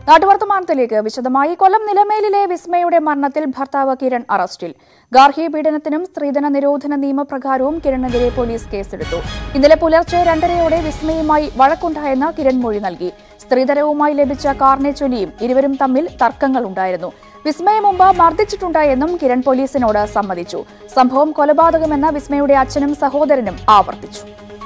നാട്ടുവർത്തമാനത്തിലേക്ക് വിശദമായി കൊല്ലം നിലമേലിലെ വിസ്മയുടെ മരണത്തിൽ ഭർത്താവ് കിരൺ അറസ്റ്റിൽ ഗാർഹിക പീഡനത്തിനും സ്ത്രീധന നിരോധന നിയമപ്രകാരവും കിരണിനെതിരെ പോലീസ് കേസെടുത്തു ഇന്നലെ പുലർച്ചെ രണ്ടരയോടെ വിസ്മയുമായി വഴക്കുണ്ടായെന്ന് കിരൺ മൊഴി നൽകി സ്ത്രീധനവുമായി ലഭിച്ച കാറിനെ ചൊല്ലിയും ഇരുവരും തമ്മിൽ തർക്കങ്ങളുണ്ടായിരുന്നു വിസ്മയെ മുമ്പ് മർദ്ദിച്ചിട്ടുണ്ടായെന്നും കിരൺ പോലീസിനോട് സമ്മതിച്ചു സംഭവം കൊലപാതകമെന്ന് വിസ്മയുടെ അച്ഛനും സഹോദരനും ആവർത്തിച്ചു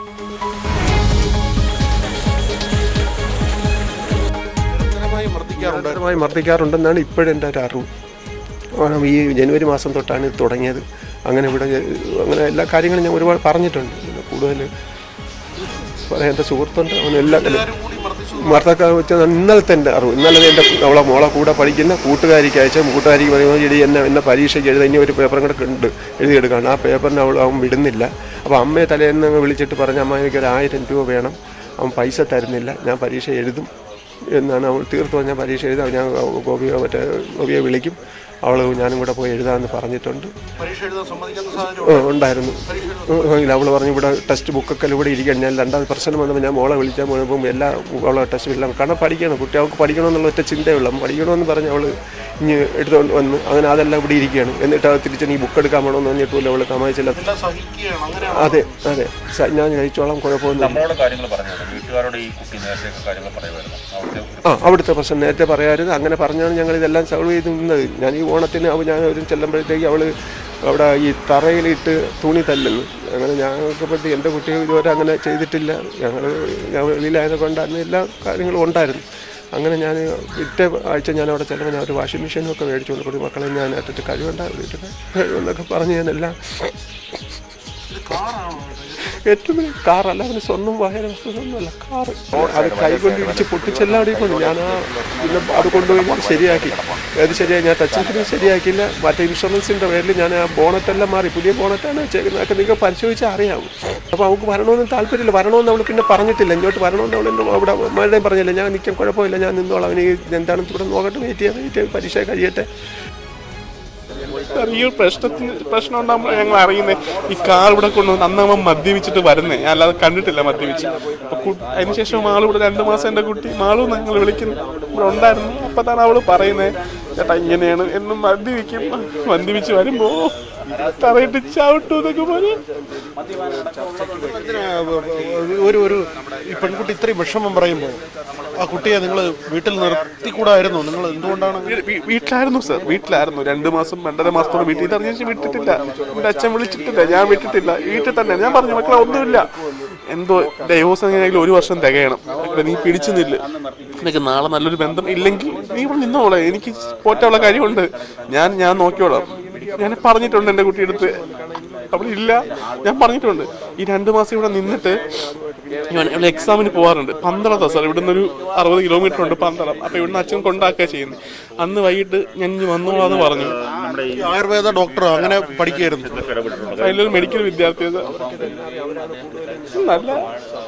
നിരന്തരമായി മർദ്ദിക്കാറുണ്ട് നിരന്തരമായി മർദ്ദിക്കാറുണ്ടെന്നാണ് ഇപ്പോഴും എൻ്റെ ഒരു അറിവ് കാരണം ഈ ജനുവരി മാസം തൊട്ടാണ് ഇത് തുടങ്ങിയത് അങ്ങനെ ഇവിടെ അങ്ങനെ എല്ലാ കാര്യങ്ങളും ഞാൻ ഒരുപാട് പറഞ്ഞിട്ടുണ്ട് പിന്നെ കൂടുതൽ പറയാൻ എൻ്റെ സുഹൃത്തുണ്ട് അവൻ എല്ലാത്തിലും മർദ്ദക്കാർ വെച്ചാൽ ഇന്നലത്തെ എൻ്റെ അറിവ് ഇന്നലെ എൻ്റെ അവളെ മോളെ കൂടെ പഠിക്കുന്ന കൂട്ടുകാരിക്ക് അയച്ച കൂട്ടുകാരിക്ക് പറയുമ്പോൾ ഇടി എന്നെ എന്നെ പരീക്ഷയ്ക്ക് എഴുതാൻ ഇനി ഒരു പേപ്പറും കൂടെ ഉണ്ട് എഴുതിയെടുക്കാണ് ആ പേപ്പറിന് അവൾ അവൻ വിടുന്നില്ല അപ്പോൾ അമ്മയെ തലേന്ന് അങ്ങ് വിളിച്ചിട്ട് പറഞ്ഞ അമ്മ എനിക്ക് ഒരു ആയിരം രൂപ വേണം അവൻ പൈസ തരുന്നില്ല ഞാൻ പരീക്ഷ എഴുതും എന്നാണ് അവൾ തീർത്തു ഞാൻ പരീക്ഷ എഴുതാം ഞാൻ ഗോപിയെ മറ്റേ ഗോപിയെ വിളിക്കും അവൾ ഞാനും കൂടെ പോയി എഴുതാമെന്ന് പറഞ്ഞിട്ടുണ്ട് പരീക്ഷ എഴുതാൻ സമ്മതിക്കാത്ത സാഹചര്യം ആ, ഉണ്ടായിരുന്നു ഇല്ല അവൾ പറഞ്ഞു ഇവിടെ ടെക്സ്റ്റ് ബുക്കൊക്കെ ഇവിടെ ഇരിക്കുകയാണ് ഞാൻ രണ്ടാമത് പ്രശ്നം വന്നപ്പോൾ ഞാൻ മോളെ വിളിച്ചാൽ പോകുമ്പോൾ എല്ലാ അവളെ ടെക്സ്റ്റ് എല്ലാം കാരണം പഠിക്കണം കുട്ടി അവൾക്ക് പഠിക്കണമെന്നുള്ള ഒറ്റ ചിന്തയുള്ളൂ അവൻ പഠിക്കണമെന്ന് പറഞ്ഞ് അവൾ ഇനി എടുത്തുകൊണ്ട് വന്ന് അങ്ങനെ അതെല്ലാം ഇവിടെ ഇരിക്കുകയാണ് എന്നിട്ട് അത് തിരിച്ച് നീ ബുക്ക് എടുക്കാൻ വേണമെന്ന് പറഞ്ഞിട്ടില്ല അവൾ സമ്മതിച്ചില്ല എല്ലാം സഹിക്കുകയാണ് അങ്ങനെയാണ് അതെ അതെ സ- ഞാൻ കഴിച്ചോളാം കുഴപ്പമൊന്നുമില്ല നമ്മളോട് കാര്യങ്ങൾ പറഞ്ഞു വീട്ടുകാരോട് ഈ കുട്ടി നേരത്തെ കാര്യങ്ങൾ പറയുമായിരുന്നു അവിടുത്തെ ആ അവിടുത്തെ പ്രശ്നം നേരത്തെ പറയാറുണ്ട് അങ്ങനെ പറഞ്ഞാണ് ഞങ്ങൾ ഇതെല്ലാം സോൾവ് ചെയ്ത് നിന്നത് ഞാൻ ഈ ഓണത്തിന് അവ ഞാൻ ഒരു ചെല്ലുമ്പോഴത്തേക്ക് അവൾ അവിടെ ഈ തറയിലിട്ട് തുണി തല്ലുന്നു അങ്ങനെ ഞങ്ങൾക്ക് പറ്റി എൻ്റെ കുട്ടി ഇതുവരെ അങ്ങനെ ചെയ്തിട്ടില്ല ഞങ്ങൾ ഞാൻ വെളിയിലായത് കൊണ്ട് അന്ന് എല്ലാ കാര്യങ്ങളും ഉണ്ടായിരുന്നു അങ്ങനെ ഞാൻ പിറ്റേ ആഴ്ച ഞാൻ അവിടെ ചെല്ലുമ്പോൾ ഞാൻ ഒരു വാഷിംഗ് മെഷീനും ഒക്കെ മേടിച്ചു കൊണ്ട് കൊടുത്തു മക്കളെ ഞാൻ അറ്റിട്ട് കഴിവുണ്ട വീട്ടിൽ കഴിവെന്നൊക്കെ പറഞ്ഞ് ഞാനെല്ലാം ഇത് കാറാണോ ഏറ്റവും വലിയ കാറല്ല അവന് സ്വന്തം വാഹന വസ്തുതൊന്നുമല്ല കാറ് അത് കൈകൊണ്ട് ഇടിച്ച് പൊട്ടിച്ചെല്ലാം കൊണ്ട് ഞാൻ ആ പിന്നെ അത് കൊണ്ടുപോയി ഞാൻ ശരിയാക്കി അത് ശരിയായി ഞാൻ ടച്ച് സ്ക്രീൻ ശരിയാക്കിയില്ല മറ്റേ ഇൻഷുറൻസിൻ്റെ പേരിൽ ഞാൻ ആ ബോണറ്റെല്ലാം മാറി പുതിയ ബോണറ്റാണ് വെച്ചേക്കുന്നത് അതൊക്കെ നിങ്ങൾക്ക് പരിശോധിച്ചാൽ അറിയാവും അപ്പോൾ അവൾക്ക് വരണമെന്ന് താല്പര്യമില്ല വരണമെന്ന് അവൾ പിന്നെ പറഞ്ഞിട്ടില്ല ഇങ്ങോട്ട് വരണമെന്ന് അവൾ എൻ്റെ അവിടെ മഴയും പറഞ്ഞില്ല ഞാൻ നിൽക്കാൻ കുഴപ്പമില്ല ഞാൻ നിന്നോളാം അവന് എന്താണെന്ന് ഇവിടെ നോക്കട്ടെ വെയിറ്റ് ചെയ്യാം വെയിറ്റ് ചെയ്യാം പരീക്ഷ കഴിയട്ടെ ഈ ഒരു പ്രശ്നത്തിന് പ്രശ്നം ഉണ്ടാകുമ്പോൾ ഞങ്ങൾ അറിയുന്നത് ഈ കാർ ഇവിടെ കൊണ്ടുവന്ന് അന്ന് അവൻ മദ്യപിച്ചിട്ട് വരുന്നേ ഞാൻ അല്ലാതെ കണ്ടിട്ടില്ല മദ്യപിച്ച് അപ്പൊ കു- അതിനുശേഷം ആൾ ഇവിടെ രണ്ട് മാസം എൻ്റെ കുട്ടി മാളു ഞങ്ങൾ വിളിക്കുന്നു ഇവിടെ ഉണ്ടായിരുന്നു അപ്പൊ തന്നെ അവള് പറയുന്നത് ചേട്ടാ ഇങ്ങനെയാണ് എന്നും മദ്യപിക്കും മദ്യപിച്ച് വരുമ്പോ തറയിട്ട് ചവിട്ടു എന്നൊക്കെ പറയും ഒരു ഒരു ഈ പെൺകുട്ടി ഇത്രയും വിഷമം പറയുമ്പോൾ ആ കുട്ടിയെ നിങ്ങൾ വീട്ടിൽ നിർത്തിക്കൂടായിരുന്നു നിങ്ങൾ എന്തുകൊണ്ടാണ് അങ്ങനെ? വീ- വീ- വീട്ടിലായിരുന്നു സർ വീട്ടിലായിരുന്നു രണ്ട് മാസം രണ്ടര മാസത്തോളം വീട്ടിൽ ഇതറിഞ്ഞ ശേഷം വിട്ടിട്ടില്ല എന്റെ അച്ഛൻ വിളിച്ചിട്ടില്ല ഞാൻ വിട്ടിട്ടില്ല വീട്ടിൽ തന്നെ ഞാൻ പറഞ്ഞു മക്കളെ ഒന്നുമില്ല എന്തോ ഡൈവോഴ്സ് എങ്ങനെയെങ്കിലും ഒരു വർഷം തികയണം മക്കളെ നീ പിടിച്ചു നില്ല് എനിക്ക് നാളെ നല്ലൊരു ബന്ധം ഇല്ലെങ്കിൽ നീ ഇവിടെ നിന്നോളെ എനിക്ക് പോറ്റാനുള്ള കാര്യമുണ്ട് ഞാൻ ഞാൻ നോക്കിയോളാം ഞാൻ പറഞ്ഞിട്ടുണ്ട് എൻ്റെ കുട്ടിയെടുത്ത് അവിടെ ഇല്ല ഞാൻ പറഞ്ഞിട്ടുണ്ട് ഈ രണ്ട് മാസം ഇവിടെ നിന്നിട്ട് ഞാൻ ഇവിടെ എക്സാമിന് പോകാറുണ്ട് പന്തളത്താ സാർ ഇവിടുന്ന് ഒരു അറുപത് കിലോമീറ്റർ ഉണ്ട് പന്തളം അപ്പൊ ഇവിടുന്ന് അച്ഛൻ കൊണ്ടാക്കുക ചെയ്യുന്നത് അന്ന് വൈകിട്ട് ഞാൻ ഇനി വന്നോളാന്ന് പറഞ്ഞു ഈ ആയുർവേദ ഡോക്ടർ അങ്ങനെ പഠിക്കുകയായിരുന്നു അതിലൊരു മെഡിക്കൽ വിദ്യാർത്ഥി അത്. നല്ല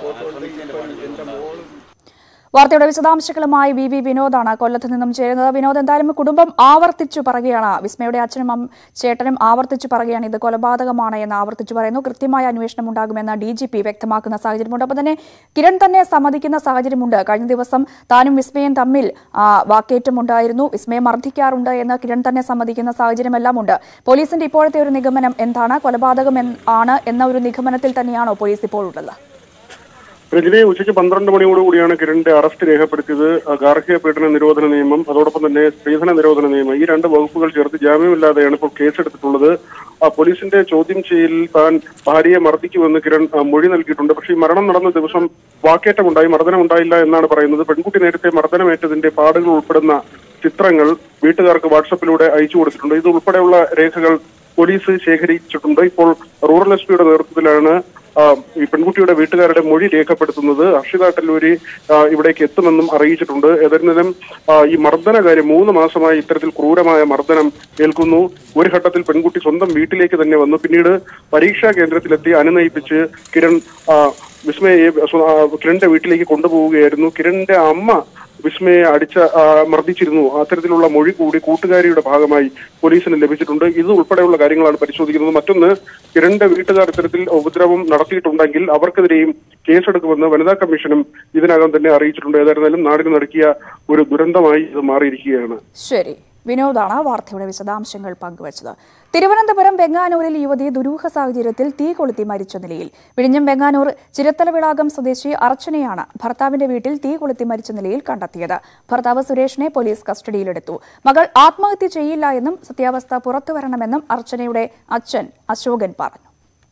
വാർത്തയുടെ വിശദാംശങ്ങളുമായി വി വി വിനോദാണ് കൊല്ലത്ത് നിന്നും ചേരുന്നത് വിനോദ് എന്തായാലും കുടുംബം ആവർത്തിച്ചു പറയുകയാണ് വിസ്മയുടെ അച്ഛനും അമ്മ- ചേട്ടനും ആവർത്തിച്ചു പറയുകയാണ് ഇത് കൊലപാതകമാണ് എന്ന് ആവർത്തിച്ചു പറയുന്നു കൃത്യമായ അന്വേഷണം ഉണ്ടാകുമെന്ന് ഡി ജി പി വ്യക്തമാക്കുന്ന സാഹചര്യമുണ്ട് ഒപ്പം തന്നെ കിരൺ തന്നെ സമ്മതിക്കുന്ന സാഹചര്യമുണ്ട് കഴിഞ്ഞ ദിവസം താനും വിസ്മയും തമ്മിൽ ആ, വാക്കേറ്റമുണ്ടായിരുന്നു വിസ്മയെ മർദ്ദിക്കാറുണ്ട് എന്ന് കിരൺ തന്നെ സമ്മതിക്കുന്ന സാഹചര്യമെല്ലാം ഉണ്ട് പോലീസിന്റെ ഇപ്പോഴത്തെ ഒരു നിഗമനം എന്താണ് കൊലപാതകം എന്ന് ആണ് എന്ന ഒരു നിഗമനത്തിൽ തന്നെയാണോ പോലീസ് ഇപ്പോൾ ഉള്ളത് രജനി ഉച്ചയ്ക്ക് പന്ത്രണ്ട് മണിയോടുകൂടിയാണ് കിരണിന്റെ അറസ്റ്റ് രേഖപ്പെടുത്തിയത് ആ, ഗാർഹിക പീഡന നിരോധന നിയമം അതോടൊപ്പം തന്നെ സ്ത്രീധന നിരോധന നിയമം ഈ രണ്ട് വകുപ്പുകൾ ചേർത്ത് ജാമ്യമില്ലാതെയാണ് ഇപ്പോൾ കേസെടുത്തിട്ടുള്ളത് ആ, പോലീസിന്റെ ചോദ്യം ചെയ്യലിൽ താൻ ഭാര്യയെ മർദ്ദിക്കുമെന്ന് കിരൺ ആ, മൊഴി നൽകിയിട്ടുണ്ട് പക്ഷേ ഈ മരണം നടന്ന ദിവസം വാക്കേറ്റമുണ്ടായി മർദ്ദനം ഉണ്ടായില്ല എന്നാണ് പറയുന്നത് പെൺകുട്ടി നേരത്തെ മർദ്ദനമേറ്റതിന്റെ പാടുകൾ ഉൾപ്പെടുന്ന ചിത്രങ്ങൾ വീട്ടുകാർക്ക് വാട്സപ്പിലൂടെ അയച്ചു കൊടുത്തിട്ടുണ്ട് ഇത് ഉൾപ്പെടെയുള്ള രേഖകൾ പോലീസ് ശേഖരിച്ചിട്ടുണ്ട് ഇപ്പോൾ റൂറൽ എസ് പിയുടെ നേതൃത്വത്തിലാണ് ആ, ഈ പെൺകുട്ടിയുടെ വീട്ടുകാരുടെ മൊഴി രേഖപ്പെടുത്തുന്നത് ഹർഷിത ടല്ലൂരി ആ, ഇവിടേക്ക് എത്തുമെന്നും അറിയിച്ചിട്ടുണ്ട് ഏതായിരുന്നാലും ആ, ഈ മർദ്ദന കാര്യം മൂന്ന് മാസമായി ഇത്തരത്തിൽ ക്രൂരമായ മർദ്ദനം ഏൽക്കുന്നു ഒരു ഘട്ടത്തിൽ പെൺകുട്ടി സ്വന്തം വീട്ടിലേക്ക് തന്നെ വന്നു പിന്നീട് പരീക്ഷാ കേന്ദ്രത്തിലെത്തി അനുനയിപ്പിച്ച് കിരൺ ആ, വിസ്മയെ സ്വ- ആ, കിരണിന്റെ വീട്ടിലേക്ക് കൊണ്ടുപോവുകയായിരുന്നു കിരണിന്റെ അമ്മ വിസ്മയെ അടിച്ച ആ, മർദ്ദിച്ചിരുന്നു അത്തരത്തിലുള്ള മൊഴി കൂടി കൂട്ടുകാരിയുടെ ഭാഗമായി പോലീസിന് ലഭിച്ചിട്ടുണ്ട് ഇത് ഉൾപ്പെടെയുള്ള കാര്യങ്ങളാണ് പരിശോധിക്കുന്നത് മറ്റൊന്ന് കിരണിന്റെ വീട്ടുകാർ ഇത്തരത്തിൽ ഉപദ്രവം നടത്തിയിട്ടുണ്ടെങ്കിൽ അവർക്കെതിരെയും കേസെടുക്കുമെന്ന് വനിതാ കമ്മീഷനും ഇതിനകം തന്നെ അറിയിച്ചിട്ടുണ്ട് ഏതായിരുന്നാലും നാടിന് നടുക്കിയ ഒരു ദുരന്തമായി ഇത് മാറിയിരിക്കുകയാണ് ശരി വിനോദാണ് വാർത്തയുടെ വിശദാംശങ്ങൾ പങ്കുവച്ചത് തിരുവനന്തപുരം വെങ്ങാനൂരിൽ യുവതി ദുരൂഹ സാഹചര്യത്തിൽ തീ കൊളുത്തി മരിച്ച നിലയിൽ വിഴിഞ്ഞം വെങ്ങാനൂർ ചിരത്തലവിളാകം സ്വദേശി അർച്ചനയാണ് ഭർത്താവിന്റെ വീട്ടിൽ തീ കൊളുത്തി മരിച്ച നിലയിൽ കണ്ടെത്തിയത് ഭർത്താവ് സുരേഷിനെ പോലീസ് കസ്റ്റഡിയിലെടുത്തു മകൾ ആത്മഹത്യ ചെയ്യില്ല എന്നും സത്യാവസ്ഥ പുറത്തുവരണമെന്നും അർച്ചനയുടെ അച്ഛൻ അശോകൻ പറഞ്ഞു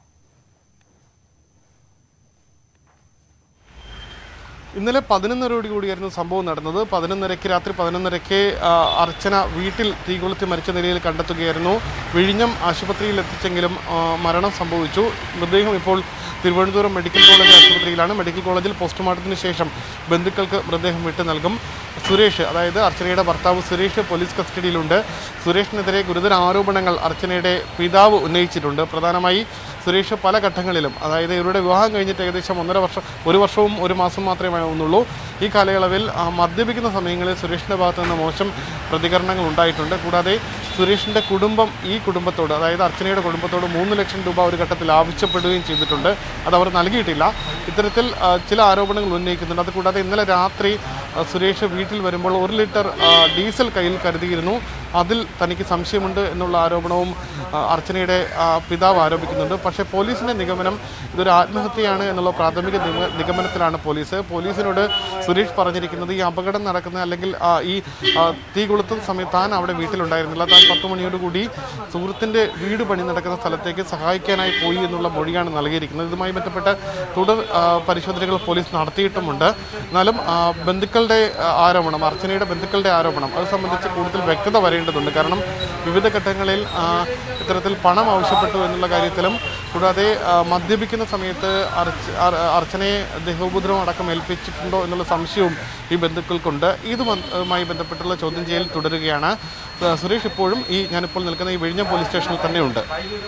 ഇന്നലെ പതിനൊന്നരയോട് കൂടിയായിരുന്നു സംഭവം നടന്നത് പതിനൊന്നരയ്ക്ക് രാത്രി പതിനൊന്നരയ്ക്ക് ആ, അർച്ചന വീട്ടിൽ തീ കൊളുത്തി മരിച്ച നിലയിൽ കണ്ടെത്തുകയായിരുന്നു വിഴിഞ്ഞം ആശുപത്രിയിൽ എത്തിച്ചെങ്കിലും ആ, മരണം സംഭവിച്ചു മൃതദേഹം ഇപ്പോൾ തിരുവനന്തപുരം മെഡിക്കൽ കോളേജ് ആശുപത്രിയിലാണ് മെഡിക്കൽ കോളേജിൽ പോസ്റ്റ്മോർട്ടത്തിന് ശേഷം ബന്ധുക്കൾക്ക് മൃതദേഹം വിട്ടു നൽകും സുരേഷ് അതായത് അർച്ചനയുടെ ഭർത്താവ് സുരേഷ് പോലീസ് കസ്റ്റഡിയിലുണ്ട് സുരേഷിനെതിരെ ഗുരുതര ആരോപണങ്ങൾ അർച്ചനയുടെ പിതാവ് ഉന്നയിച്ചിട്ടുണ്ട് പ്രധാനമായി സുരേഷ് പല ഘട്ടങ്ങളിലും അതായത് ഇവരുടെ വിവാഹം കഴിഞ്ഞിട്ട് ഏകദേശം ഒന്നര വർഷം ഒരു വർഷവും ഒരു മാസം മാത്രമേ ആവുന്നുള്ളൂ ഈ കാലയളവിൽ ആ, മദ്യപിക്കുന്ന സമയങ്ങളിൽ സുരേഷിൻ്റെ ഭാഗത്തു നിന്ന് മോശം പ്രതികരണങ്ങൾ ഉണ്ടായിട്ടുണ്ട് കൂടാതെ സുരേഷിൻ്റെ കുടുംബം ഈ കുടുംബത്തോട് അതായത് അർച്ചനയുടെ കുടുംബത്തോട് മൂന്ന് ലക്ഷം രൂപ ഒരു ഘട്ടത്തിൽ ആവശ്യപ്പെടുകയും ചെയ്തിട്ടുണ്ട് അത് അവർ നൽകിയിട്ടില്ല ഇത്തരത്തിൽ ആ, ചില ആരോപണങ്ങൾ ഉന്നയിക്കുന്നുണ്ട് അതുകൂടാതെ ഇന്നലെ രാത്രി ആ, സുരേഷ് വീട്ടിൽ വരുമ്പോൾ ഒരു ലിറ്റർ ആ, ഡീസൽ കയ്യിൽ കരുതിയിരുന്നു അതിൽ തനിക്ക് സംശയമുണ്ട് എന്നുള്ള ആരോപണവും ആ, അർച്ചനയുടെ ആ, പിതാവ് ആരോപിക്കുന്നുണ്ട് പക്ഷേ പോലീസിന്റെ നിഗമനം ഇതൊരു ആത്മഹത്യയാണ് എന്നുള്ള പ്രാഥമിക നിഗ- നിഗമനത്തിലാണ് പോലീസ് പോലീസിനോട് സുരേഷ് പറഞ്ഞിരിക്കുന്നത് ഈ അപകടം നടക്കുന്ന അല്ലെങ്കിൽ ആ, ഈ ആ, തീ കൊളുത്തുന്ന സമയത്ത് താൻ അവിടെ വീട്ടിലുണ്ടായിരുന്നില്ല താൻ പത്ത് മണിയോടുകൂടി സുഹൃത്തിന്റെ വീട് പണി നടക്കുന്ന സ്ഥലത്തേക്ക് സഹായിക്കാനായി പോയി എന്നുള്ള മൊഴിയാണ് നൽകിയിരിക്കുന്നത് ഇതുമായി ബന്ധപ്പെട്ട തുടർ ആ, പരിശോധനകൾ പോലീസ് നടത്തിയിട്ടുമുണ്ട് എന്നാലും ആ, ബന്ധുക്കളുടെ ആ, ആരോപണം അർച്ചനയുടെ ബന്ധുക്കളുടെ ആരോപണം അത് സംബന്ധിച്ച് കൂടുതൽ വ്യക്തത വരേണ്ടതുണ്ട് കാരണം വിവിധ ഘട്ടങ്ങളിൽ ആ, ഇത്തരത്തിൽ പണം ആവശ്യപ്പെട്ടു എന്നുള്ള കാര്യത്തിലും കൂടാതെ ആ, മദ്യപിക്കുന്ന സമയത്ത് അർച്ച- അർ- അർച്ചനയെ ദേഹോപദ്രവം അടക്കം ഏൽപ്പിച്ചിട്ടുണ്ടോ എന്നുള്ള സംശയവും ഈ ബന്ധുക്കൾക്കുണ്ട് ഇതുമായി ബന്ധപ്പെട്ടുള്ള ചോദ്യം ചെയ്യൽ തുടരുകയാണ് ആ, സുരേഷ് ഇപ്പോഴും ഈ ഞാനിപ്പോൾ നിൽക്കുന്ന ഈ വിഴിഞ്ഞം പോലീസ് സ്റ്റേഷനിൽ തന്നെയുണ്ട്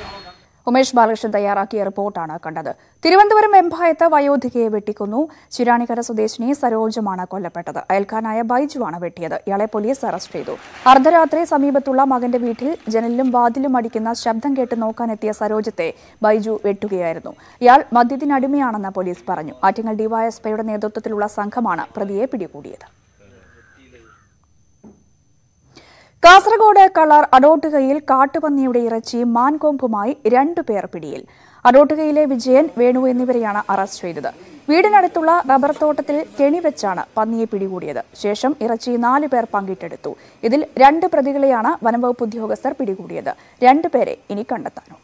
ഉമേഷ് ബാലകൃഷ്ണൻ തയ്യാറാക്കിയ റിപ്പോർട്ടാണ് കണ്ടത് തിരുവനന്തപുരം എംഭായത്ത് വയോധികയെ വെട്ടിക്കൊന്നു ചിരാണിക്കര സ്വദേശിനി സരോജമാണ് കൊല്ലപ്പെട്ടത് അയൽക്കാരനായ ബൈജുവാണ് വെട്ടിയത് ഇയാളെ പോലീസ് അറസ്റ്റ് ചെയ്തു അർദ്ധരാത്രി സമീപത്തുള്ള മകന്റെ വീട്ടിൽ ജനലിലും വാതിലും അടിക്കുന്ന ശബ്ദം കേട്ട് നോക്കാനെത്തിയ സരോജത്തെ ബൈജു വെട്ടുകയായിരുന്നു ഇയാൾ മദ്യത്തിനടിമയാണെന്ന് പോലീസ് പറഞ്ഞു ആറ്റിങ്ങൽ ഡിവൈഎസ്പിയുടെ നേതൃത്വത്തിലുള്ള സംഘമാണ് പ്രതിയെ പിടികൂടിയത് കാസർഗോഡ് കളർ അടോട്ടുകയിൽ കാട്ടുപന്നിയുടെ ഇറച്ചി മാൻകൊമ്പുമായി രണ്ടുപേർ പിടിയിൽ അടോട്ടുകയിലെ വിജയൻ വേണു എന്നിവരെയാണ് അറസ്റ്റ് ചെയ്തത് വീടിനടുത്തുള്ള റബ്ബർ തോട്ടത്തിൽ കെണിവെച്ചാണ് പന്നിയെ പിടികൂടിയത് ശേഷം ഇറച്ചി നാലു പേർ പങ്കിട്ടെടുത്തു ഇതിൽ രണ്ട് പ്രതികളെയാണ് വനംവകുപ്പ് ഉദ്യോഗസ്ഥർ പിടികൂടിയത് രണ്ടുപേരെ ഇനി കണ്ടെത്താനുണ്ട്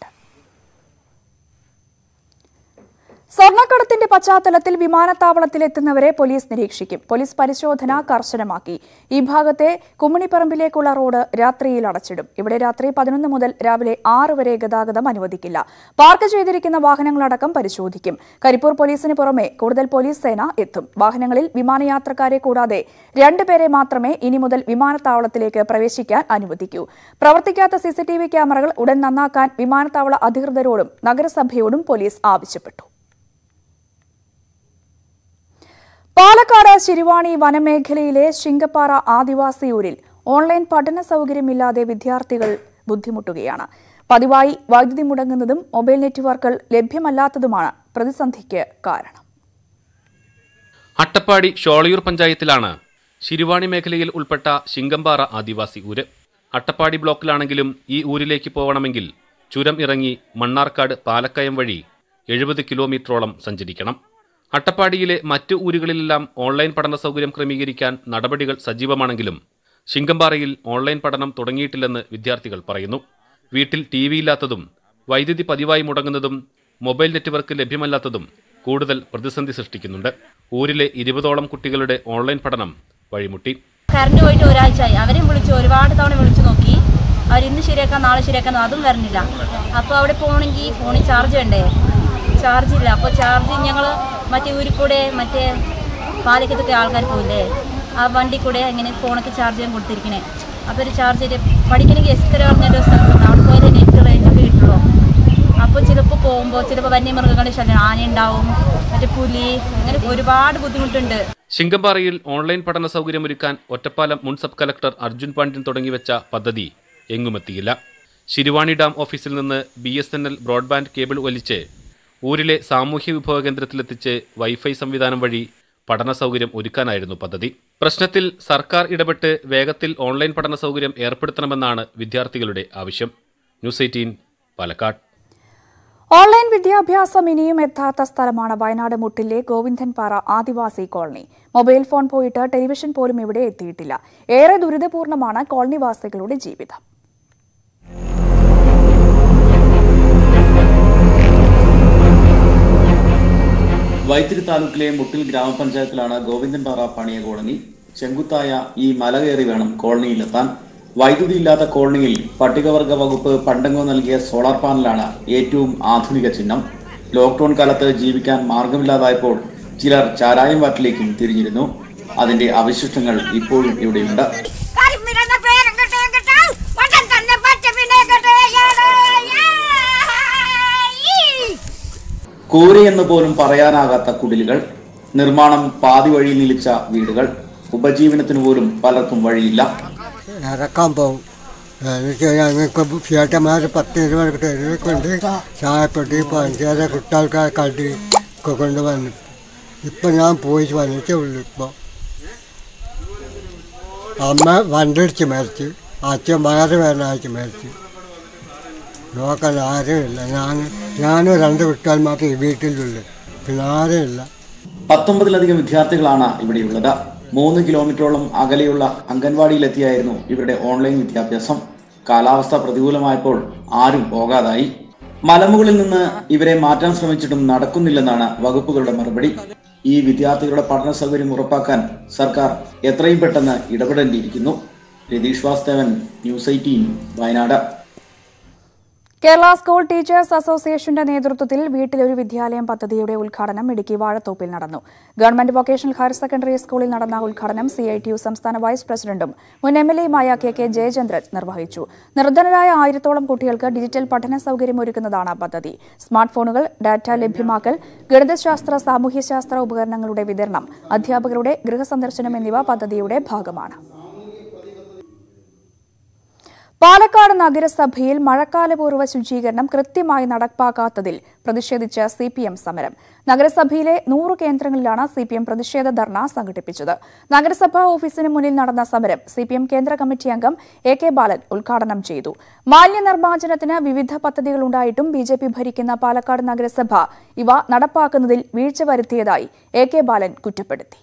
സ്വർണ്ണക്കടത്തിന്റെ പശ്ചാത്തലത്തിൽ വിമാനത്താവളത്തിലെത്തുന്നവരെ പോലീസ് നിരീക്ഷിക്കും പോലീസ് പരിശോധന കർശനമാക്കി ഈ ഭാഗത്തെ കുമ്മണിപ്പറമ്പിലേക്കുള്ള റോഡ് രാത്രിയിൽ അടച്ചിടും ഇവിടെ രാത്രി പതിനൊന്ന് മുതൽ രാവിലെ ആറ് വരെ ഗതാഗതം അനുവദിക്കില്ല പാർക്ക് ചെയ്തിരിക്കുന്ന വാഹനങ്ങളടക്കം പരിശോധിക്കും കരിപ്പൂർ പോലീസിന് പുറമെ കൂടുതൽ പോലീസ് സേന എത്തും വാഹനങ്ങളിൽ വിമാനയാത്രക്കാരെ കൂടാതെ രണ്ടുപേരെ മാത്രമേ ഇനി മുതൽ വിമാനത്താവളത്തിലേക്ക് പ്രവേശിക്കാൻ അനുവദിക്കൂ പ്രവർത്തിക്കാത്ത സിസിടിവി ക്യാമറകൾ ഉടൻ നന്നാക്കാൻ വിമാനത്താവള അധികൃതരോടും നഗരസഭയോടും പോലീസ് ആവശ്യപ്പെട്ടു പാലക്കാട് ശിരുവാണി വനമേഖലയിലെ ശിങ്കപ്പാറ ആദിവാസി ഊരിൽ ഓൺലൈൻ പഠന സൗകര്യമില്ലാതെ വിദ്യാർത്ഥികൾ ബുദ്ധിമുട്ടുകയാണ് പതിവായി വൈദ്യുതി മുടങ്ങുന്നതും മൊബൈൽ നെറ്റ്വർക്കുകൾ ലഭ്യമല്ലാത്തതുമാണ് പ്രതിസന്ധിക്ക് കാരണം അട്ടപ്പാടി ഷോളയൂർ പഞ്ചായത്തിലാണ് ശിരുവാണി മേഖലയിൽ ഉൾപ്പെട്ട ശിങ്കമ്പാറ ആദിവാസി ഊര് അട്ടപ്പാടി ബ്ലോക്കിലാണെങ്കിലും ഈ ഊരിലേക്ക് പോകണമെങ്കിൽ ചുരം ഇറങ്ങി മണ്ണാർക്കാട് പാലക്കയം വഴി എഴുപത് കിലോമീറ്ററോളം സഞ്ചരിക്കണം അട്ടപ്പാടിയിലെ മറ്റു ഊരുകളിലെല്ലാം ഓൺലൈൻ പഠന സൗകര്യം ക്രമീകരിക്കാൻ നടപടികൾ സജീവമാണെങ്കിലും ശിങ്കമ്പാറയിൽ ഓൺലൈൻ പഠനം തുടങ്ങിയിട്ടില്ലെന്ന് വിദ്യാർത്ഥികൾ പറയുന്നു വീട്ടിൽ ടി വി ഇല്ലാത്തതും വൈദ്യുതി പതിവായി മുടങ്ങുന്നതും മൊബൈൽ നെറ്റ്വർക്ക് ലഭ്യമല്ലാത്തതും കൂടുതൽ പ്രതിസന്ധി സൃഷ്ടിക്കുന്നുണ്ട് ഊരിലെ ഇരുപതോളം കുട്ടികളുടെ ഓൺലൈൻ പഠനം വഴിമുട്ടി കറണ്ട് പോയിട്ട് ഒരാഴ്ചയായി അവരെയും വിളിച്ചു ഒരുപാട് തവണ വിളിച്ചു നോക്കി അവർ ഇന്ന് ശരിയാക്കാം നാളെ ശരിയാക്കാം അതും വരണില്ല അപ്പോൾ അവിടെ പോകണമെങ്കിൽ ഫോണിൽ ചാർജ് വേണ്ടേ ചാർജ് ഇല്ല അപ്പോൾ ചാർജ് ഞങ്ങൾ മറ്റേ ഊരിൽ കൂടെ മറ്റേ പാലക്കത്തൊക്കെ ആൾക്കാർ പോയില്ലേ ആ വണ്ടി കൂടെ ഇങ്ങനെ ഫോണൊക്കെ ചാർജ് ചെയ്യാൻ കൊടുത്തിരിക്കണേ അപ്പോൾ ഒരു ചാർജ് ചെയ്ത് പഠിക്കണമെങ്കിൽ എസ്കര പറഞ്ഞൊരു സ്ഥലത്തുണ്ട് അവിടെ പോയാലേ നെറ്റ് റേഞ്ചൊക്കെ കിട്ടുള്ളൂ അപ്പോൾ ചിലപ്പോൾ പോകുമ്പോൾ ചിലപ്പോൾ വന്യമൃഗങ്ങളുടെ ശല്യം ആന ഉണ്ടാവും മറ്റേ പുലി അങ്ങനെ ഒരുപാട് ബുദ്ധിമുട്ടുണ്ട് ശിങ്കമ്പാറയിൽ ഓൺലൈൻ പഠന സൗകര്യമൊരുക്കാൻ ഒറ്റപ്പാലം മുൻ സബ് കലക്ടർ അർജുൻ പാണ്ഡ്യൻ തുടങ്ങിവെച്ച പദ്ധതി എങ്ങുമെത്തിയില്ല ശിരുവാണി ഡാം ഓഫീസിൽ നിന്ന് B S N L broadband cable വലിച്ച് ഊരിലെ സാമൂഹ്യ വിഭവ കേന്ദ്രത്തിലെത്തിച്ച് വൈഫൈ സംവിധാനം വഴി പഠന സൗകര്യം ഒരുക്കാനായിരുന്നു പദ്ധതി പ്രശ്നത്തിൽ സർക്കാർ ഇടപെട്ട് വേഗത്തിൽ ഓൺലൈൻ പഠന സൗകര്യം ഏർപ്പെടുത്തണമെന്നാണ് വിദ്യാർത്ഥികളുടെ ആവശ്യം ന്യൂസ് എയ്റ്റീൻ പാലക്കാട് ഓൺലൈൻ വിദ്യാഭ്യാസം ഇനിയും എത്താത്ത സ്ഥലമാണ് വയനാട് മുട്ടിലെ ഗോവിന്ദൻപാറ ആദിവാസി കോളനി മൊബൈൽ ഫോൺ പോയിട്ട് ടെലിവിഷൻ പോലും ഇവിടെ എത്തിയിട്ടില്ല ഏറെ ദുരിതപൂർണമാണ് കോളനിവാസികളുടെ ജീവിതം വൈത്തിരി താലൂക്കിലെ മുട്ടിൽ ഗ്രാമപഞ്ചായത്തിലാണ് ഗോവിന്ദൻപാറ പണിയ കോളനി ചെങ്കുത്തായ ഈ മല കയറി വേണം കോളനിയിലെത്താൻ വൈദ്യുതി ഇല്ലാത്ത കോളനിയിൽ പട്ടികവർഗ വകുപ്പ് പണ്ടങ്ങോ നൽകിയ സോളാർ പാനലാണ് ഏറ്റവും ആധുനിക ചിഹ്നം ലോക്ക്ഡൌൺ കാലത്ത് ജീവിക്കാൻ മാർഗമില്ലാതായപ്പോൾ ചിലർ ചാരായം വാറ്റിലേക്കും തിരിഞ്ഞിരുന്നു അതിന്റെ അവശിഷ്ടങ്ങൾ ഇപ്പോഴും ഇവിടെയുണ്ട് കൂരയെന്ന് പോലും പറയാനാകാത്ത കുടിലുകൾ നിർമ്മാണം പാതി വഴിയിൽ നിലിച്ച വീടുകൾ ഉപജീവനത്തിന് പോലും പലർക്കും വഴിയില്ല ഇറക്കാൻ പോകും എനിക്ക് ഞങ്ങൾക്ക് ചേട്ടന്മാർ പത്ത് ഇരുപത് തെരുവിക്കൊണ്ട് ചായപ്പെട്ടി പഞ്ചാര കുട്ടാൾക്കാർ കടി ഒക്കെ കൊണ്ടുവന്നു ഇപ്പം ഞാൻ പോയി വന്നിട്ടേ ഉള്ളൂ ഇപ്പോൾ അമ്മ വണ്ടിടിച്ച് മരിച്ചു അച്ഛൻ വയറ് വേദനയായിട്ട് മരിച്ചു നോക്കാൻ ആരുമില്ല ഞാൻ ഞാനും രണ്ട് കുട്ടികൾ മാത്രമേ ഈ വീട്ടിലുള്ളൂ പിന്നെ ആരുമില്ല പത്തൊമ്പതിലധികം വിദ്യാർത്ഥികളാണ് ഇവിടെയുള്ളത് മൂന്ന് കിലോമീറ്ററോളം അകലെയുള്ള അംഗൻവാടിയിലെത്തിയായിരുന്നു ഇവരുടെ ഓൺലൈൻ വിദ്യാഭ്യാസം കാലാവസ്ഥ പ്രതികൂലമായപ്പോൾ ആരും പോകാതായി മലമുകളിൽ നിന്ന് ഇവരെ മാറ്റാൻ ശ്രമിച്ചിട്ടും നടക്കുന്നില്ലെന്നാണ് വകുപ്പുകളുടെ മറുപടി ഈ വിദ്യാർത്ഥികളുടെ പഠന സൗകര്യം ഉറപ്പാക്കാൻ സർക്കാർ എത്രയും പെട്ടെന്ന് ഇടപെടേണ്ടിയിരിക്കുന്നു Ratheesh Vasthavan news eighteen Wayanad Kerala school teachers അസോസിയേഷന്റെ നേതൃത്വത്തിൽ വീട്ടിലൊരു വിദ്യാലയം പദ്ധതിയുടെ ഉദ്ഘാടനം ഇടുക്കി വാഴത്തോപ്പിൽ നടന്നു ഗവൺമെന്റ് വൊക്കേഷണൽ ഹയർ സെക്കൻഡറി സ്കൂളിൽ നടന്ന ഉദ്ഘാടനം സി ഐ ടി യു സംസ്ഥാന വൈസ് പ്രസിഡന്റും മുൻ എം എൽ എയുമായ കെ കെ ജയചന്ദ്രൻ നിർവഹിച്ചു നിർധനരായ ആയിരത്തോളം കുട്ടികൾക്ക് ഡിജിറ്റൽ പഠന സൗകര്യം ഒരുക്കുന്നതാണ് പദ്ധതി സ്മാർട്ട് ഫോണുകൾ ഡാറ്റ ലഭ്യമാക്കൽ ഗണിതശാസ്ത്ര സാമൂഹ്യശാസ്ത്ര ഉപകരണങ്ങളുടെ വിതരണം അധ്യാപകരുടെ ഗൃഹസന്ദർശനം എന്നിവ പദ്ധതിയുടെ ഭാഗമാണ് പാലക്കാട് നഗരസഭയിൽ മഴക്കാലപൂർവ്വ ശുചീകരണം കൃത്യമായി നടപ്പാക്കാത്തതിൽ പ്രതിഷേധിച്ച് സി പി എം സമരം നഗരസഭയിലെ നൂറ് കേന്ദ്രങ്ങളിലാണ് സി പി എം പ്രതിഷേധ ധർണ സംഘടിപ്പിച്ചത് നഗരസഭാ ഓഫീസിന് മുന്നിൽ നടന്ന സമരം സി പി എം കേന്ദ്ര കമ്മിറ്റി അംഗം എ കെ ബാലൻ ഉദ്ഘാടനം ചെയ്തു മാലിന്യനിർമ്മാർജ്ജനത്തിന് വിവിധ പദ്ധതികളുണ്ടായിട്ടും ബി ജെ പി ഭരിക്കുന്ന പാലക്കാട് നഗരസഭ ഇവ നടപ്പാക്കുന്നതിൽ വീഴ്ച വരുത്തിയതായി എ കെ ബാലൻ കുറ്റപ്പെടുത്തി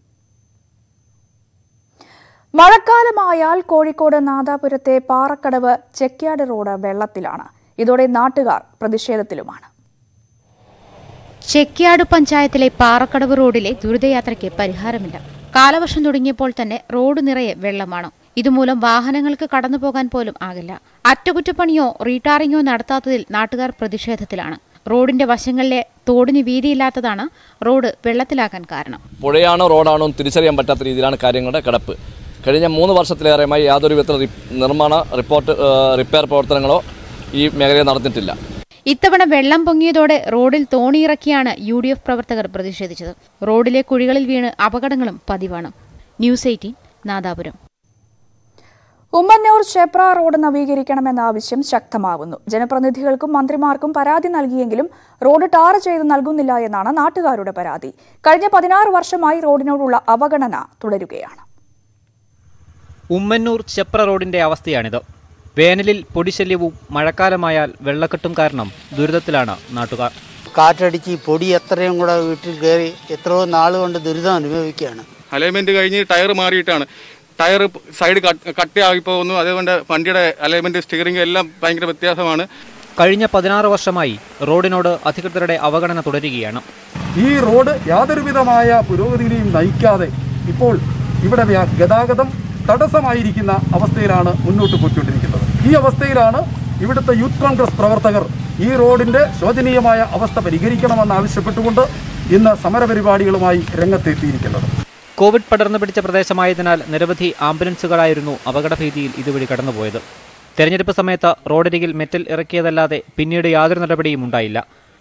മഴക്കാലമായാൽ കോഴിക്കോട് നാദാപുരത്തെ പാറക്കടവ് ചെക്യാട് റോഡ് വെള്ളത്തിലാണ് ഇതോടെ നാട്ടുകാർ പ്രതിഷേധത്തിലുമാണ് ചെക്കിയാട് പഞ്ചായത്തിലെ പാറക്കടവ് റോഡിലെ ദുരിതയാത്രയ്ക്ക് പരിഹാരമില്ല കാലവർഷം തുടങ്ങിയപ്പോൾ തന്നെ റോഡ് നിറയെ വെള്ളമാണ് ഇതുമൂലം വാഹനങ്ങൾക്ക് കടന്നുപോകാൻ പോലും ആകില്ല അറ്റകുറ്റപ്പണിയോ റീടാറിങ്ങോ നടത്താത്തതിൽ നാട്ടുകാർ പ്രതിഷേധത്തിലാണ് റോഡിന്റെ വശങ്ങളിലെ തോടിന് വീതിയില്ലാത്തതാണ് റോഡ് വെള്ളത്തിലാകാൻ കാരണം പുഴയാണോ റോഡാണോ എന്ന് തിരിച്ചറിയാൻ പറ്റാത്ത രീതിയിലാണ് കാര്യങ്ങളുടെ കിടപ്പ് കഴിഞ്ഞ മൂന്ന് വർഷത്തിലേറെയുമായി യാതൊരു വിധത്തിലുള്ള റി- നിർമ്മാണ റിപ്പോർട്ട് ഏഹ്, റിപ്പയർ പ്രവർത്തനങ്ങളോ ഈ മേഖലയിൽ നടന്നിട്ടില്ല ഇത്തവണ വെള്ളം പൊങ്ങിയതോടെ റോഡിൽ തോണിയിറക്കിയാണ് യു ഡി എഫ് പ്രവർത്തകർ പ്രതിഷേധിച്ചത് റോഡിലെ കുഴികളിൽ വീണ് അപകടങ്ങളും പതിവാണ് news eighteen Nadapuram Ummannoor Shepra road നവീകരിക്കണമെന്ന ആവശ്യം ശക്തമാകുന്നു ജനപ്രതിനിധികൾക്കും മന്ത്രിമാർക്കും പരാതി നൽകിയെങ്കിലും റോഡ് ടാർ ചെയ്ത് നൽകുന്നില്ല എന്നാണ് നാട്ടുകാരുടെ പരാതി കഴിഞ്ഞ പതിനാറ് വർഷമായി റോഡിനോടുള്ള അവഗണന തുടരുകയാണ് ഉമ്മന്നൂർ ചെപ്ര റോഡിന്റെ അവസ്ഥയാണിത് വേനലിൽ പൊടിശല്യവും മഴക്കാലമായാൽ വെള്ളക്കെട്ടും കാരണം ദുരിതത്തിലാണ് നാട്ടുകാർ കാറ്റടിച്ച് പൊടി എത്രയും കൂടെ വീട്ടിൽ കയറി എത്രയോ നാൾ കൊണ്ട് ദുരിതം അനുഭവിക്കുകയാണ് അലൈൻമെന്റ് കഴിഞ്ഞ് ടയർ മാറിയിട്ടാണ് ടയർ സൈഡ് കട്ടിയായി പോകുന്നു അതുകൊണ്ട് വണ്ടിയുടെ അലൈൻമെന്റ് സ്റ്റിയറിംഗ് എല്ലാം ഭയങ്കര വ്യത്യാസമാണ് കഴിഞ്ഞ പതിനാറ് വർഷമായി റോഡിനോട് അധികൃതരുടെ അവഗണന തുടരുകയാണ് ഈ റോഡ് യാതൊരുവിധമായ പുരോഗതിയിലെയും നയിക്കാതെ ഇപ്പോൾ ഇവിടെ വ്യ- ഗതാഗതം തടസ്സമായിരിക്കുന്ന അവസ്ഥയിലാണ് മുന്നോട്ട് പോയിക്കൊണ്ടിരിക്കുന്നത് ഈ അവസ്ഥയിലാണ് ഇവിടുത്തെ യൂത്ത് കോൺഗ്രസ് പ്രവർത്തകർ ഈ റോഡിന്റെ ശോചനീയമായ അവസ്ഥ പരിഹരിക്കണമെന്ന് ആവശ്യപ്പെട്ടുകൊണ്ട് ഇന്ന് സമരപരിപാടികളുമായി രംഗത്തെത്തിയിരിക്കുന്നത് കോവിഡ് പടർന്നു പിടിച്ച പ്രദേശമായതിനാൽ നിരവധി ആംബുലൻസുകളായിരുന്നു അപകടഭീതിയിൽ ഇതുവഴി കടന്നുപോയത് തെരഞ്ഞെടുപ്പ് സമയത്ത് റോഡരികിൽ മെറ്റൽ ഇറക്കിയതല്ലാതെ പിന്നീട് യാതൊരു നടപടിയും ഉണ്ടായില്ല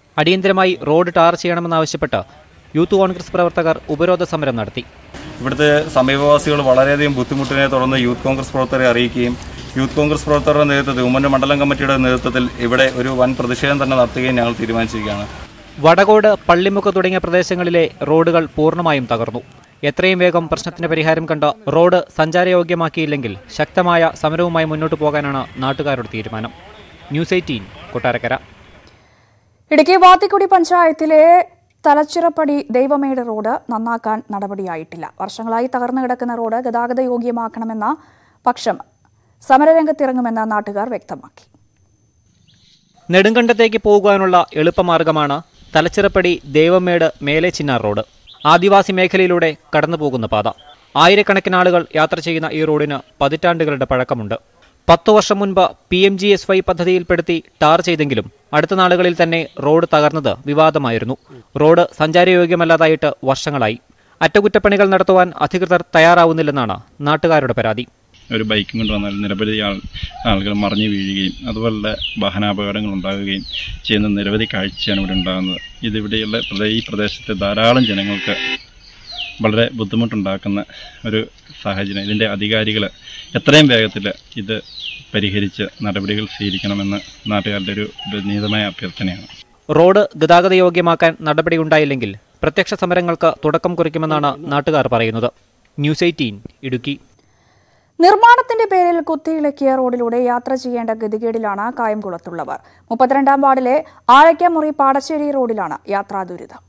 അടിയന്തരമായി റോഡ് ടാർ ചെയ്യണമെന്നാവശ്യപ്പെട്ട് യൂത്ത് കോൺഗ്രസ് പ്രവർത്തകർ ഉപരോധ സമരം നടത്തി ഇവിടുത്തെ സമീപവാസികൾ വളരെയധികം ബുദ്ധിമുട്ടിനെ തുടർന്ന് യൂത്ത് കോൺഗ്രസ് പ്രവർത്തകരെ അറിയിക്കുകയും യൂത്ത് കോൺഗ്രസ് പ്രവർത്തകരുടെ നേതൃത്വത്തിൽ ഉമ്മൻ്റെ മണ്ഡലം കമ്മിറ്റിയുടെ നേതൃത്വത്തിൽ ഇവിടെ ഒരു വൻ പ്രതിഷേധം തന്നെ നടത്തുകയും ഞങ്ങൾ തീരുമാനിച്ചിരിക്കുകയാണ് വടകോട് പള്ളിമുക്ക് തുടങ്ങിയ പ്രദേശങ്ങളിലെ റോഡുകൾ പൂർണ്ണമായും തകർന്നു എത്രയും വേഗം പ്രശ്നത്തിന് പരിഹാരം കണ്ട റോഡ് സഞ്ചാരയോഗ്യമാക്കിയില്ലെങ്കിൽ ശക്തമായ സമരവുമായി മുന്നോട്ടു പോകാനാണ് നാട്ടുകാരുടെ തീരുമാനം ന്യൂസ് എയ്റ്റീൻ കൊട്ടാരക്കര ഇടുക്കി വാത്തിക്കുടി പഞ്ചായത്തിലെ തലച്ചിറപ്പടി ദൈവമേട് റോഡ് നന്നാക്കാൻ നടപടിയായിട്ടില്ല വർഷങ്ങളായി തകർന്നു കിടക്കുന്ന റോഡ് ഗതാഗത യോഗ്യമാക്കണമെന്ന പക്ഷം സമരരംഗത്തിറങ്ങുമെന്ന് നാട്ടുകാർ വ്യക്തമാക്കി നെടുങ്കണ്ടത്തേക്ക് പോകുവാനുള്ള എളുപ്പമാർഗമാണ് തലച്ചിറപ്പടി ദേവമേട് മേലെ ചിന്നാർ റോഡ് ആദിവാസി മേഖലയിലൂടെ കടന്നുപോകുന്ന പാത ആയിരക്കണക്കിന് ആളുകൾ യാത്ര ചെയ്യുന്ന ഈ റോഡിന് പതിറ്റാണ്ടുകളുടെ പഴക്കമുണ്ട് പത്തു വർഷം മുൻപ് P M G S Y പദ്ധതിയിൽപ്പെടുത്തി ടാർ ചെയ്തെങ്കിലും അടുത്ത നാളുകളിൽ തന്നെ റോഡ് തകർന്നത് വിവാദമായിരുന്നു റോഡ് സഞ്ചാരയോഗ്യമല്ലാതായിട്ട് വർഷങ്ങളായി അറ്റകുറ്റപ്പണികൾ നടത്തുവാൻ അധികൃതർ തയ്യാറാവുന്നില്ലെന്നാണ് നാട്ടുകാരുടെ പരാതി ഒരു ബൈക്കും കൊണ്ട് വന്നാൽ നിരവധി ആൾ ആളുകൾ മറിഞ്ഞു വീഴുകയും അതുപോലുള്ള വാഹനാപകടങ്ങൾ ഉണ്ടാകുകയും ചെയ്യുന്ന നിരവധി കാഴ്ചയാണ് ഇവിടെ ഉണ്ടാകുന്നത് ഇതിവിടെയുള്ള പ്രദേ- ഈ പ്രദേശത്തെ ധാരാളം ജനങ്ങൾക്ക് വളരെ ബുദ്ധിമുട്ടുണ്ടാക്കുന്ന ഒരു സാഹചര്യം ഇതിൻ്റെ അധികാരികൾ എത്രയും വേഗത്തിൽ ഇത് പരിഹരിച്ച് നടപടികൾ സ്വീകരിക്കണമെന്ന് നാട്ടുകാരുടെ ഒരു വിനീതമായ അഭ്യർത്ഥനയാണ് റോഡ് ഗതാഗത യോഗ്യമാക്കാൻ നടപടിയുണ്ടായില്ലെങ്കിൽ പ്രത്യക്ഷ സമരങ്ങൾക്ക് തുടക്കം കുറിക്കുമെന്നാണ് നാട്ടുകാർ പറയുന്നത് ന്യൂസ് എയ്റ്റീൻ ഇടുക്കി നിർമ്മാണത്തിന്റെ പേരിൽ കുത്തിയിളക്കിയ റോഡിലൂടെ യാത്ര ചെയ്യേണ്ട ഗതികേടിലാണ് കായംകുളത്തുള്ളവർ മുപ്പത്തിരണ്ടാം വാർഡിലെ ആഴയ്ക്കാമുറി പാടശ്ശേരി റോഡിലാണ് യാത്രാ ദുരിതം